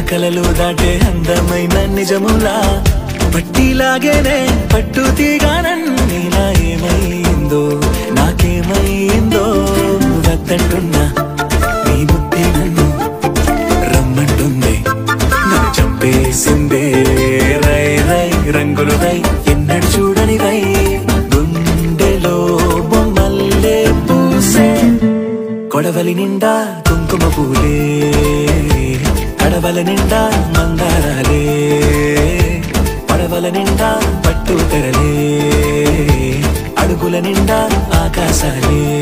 కలలు దాటే అందమైన నిజములా పట్టిలాగేనే పట్టు తీగానన్నీలా ఏమైందో నాకేమైందో వద్దంటున్నా నీ బుద్ధి నన్ను రమ్మంటుంది నన్ను చంపేసిందే రై రై రంగులు రై ఎన్నడు చూడని రై గుండెలో బొమ్మల్లే పూసే కొడవలి నిండా కుంకుమ పూలే కడవల నిండా మందారాలే పడవల నిండా పట్టు తెరలే అడుగుల నిండా ఆకాశాలే